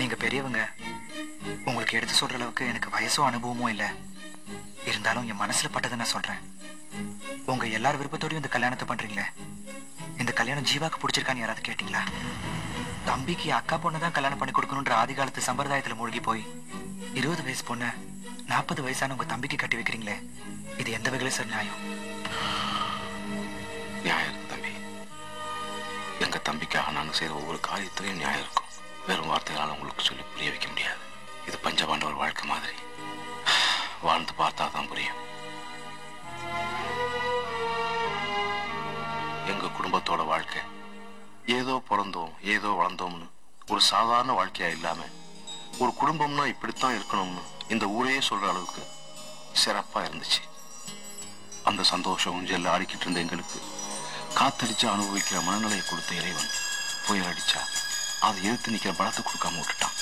நீங்க பெரியவங்க உங்களுக்கு எடுத்து சொல்ற அளவுக்கு எனக்கு வயசும் அனுபவமும் இல்ல இருந்தாலும் என் மனசுல பட்டதை நான் சொல்றேன் உங்க எல்லார் விருப்பத்தோடயும் இந்த கல்யாணத்தை பண்றீங்களே இந்த கல்யாணம் ஜீவாக்கு பிடிச்சிருக்கான்னு யாராவது கேட்டீங்களா தம்பிக்கு அக்கா பொண்ணு தான் கல்யாணம் பண்ணி கொடுக்கணுன்ற ஆதி காலத்து சம்பிரதாயத்துல மூழ்கி போய் இருபது வயசு பொண்ணு நாற்பது வயசான உங்க தம்பிக்கு கட்டி வைக்கிறீங்களே இது எந்த வகையில சார் நியாயம் நியாயம் இருக்கு தம்பி எங்க தம்பிக்காக நாங்கள் செய்யற ஒவ்வொரு காரியத்திலையும் நியாயம் இருக்கும் வெறும் வார்த்தைகளால் உங்களுக்கு சொல்லி புரிய வைக்க முடியாது இது பஞ்சபாண்டவர் வாழ்க்கை மாதிரி வாழ்ந்து பார்த்தா தான் புரியும் எங்க குடும்பத்தோட வாழ்க்கை ஏதோ பிறந்தோம் ஏதோ வளர்ந்தோம்னு ஒரு சாதாரண வாழ்க்கையா இல்லாம ஒரு குடும்பம்னா இப்படித்தான் இருக்கணும்னு இந்த ஊரே சொல்ற அளவுக்கு சிறப்பா இருந்துச்சு அந்த சந்தோஷம் ஊஞ்சல்ல ஆடிக்கிட்டு இருந்த எங்களுக்கு காத்தடிச்சு அனுபவிக்கிற மனநிலையை கொடுத்த இறைவன் புயல் அடிச்சா அதை எதிர்த்து நிக்கிற பலத்தை கொடுக்காம விட்டுட்டான்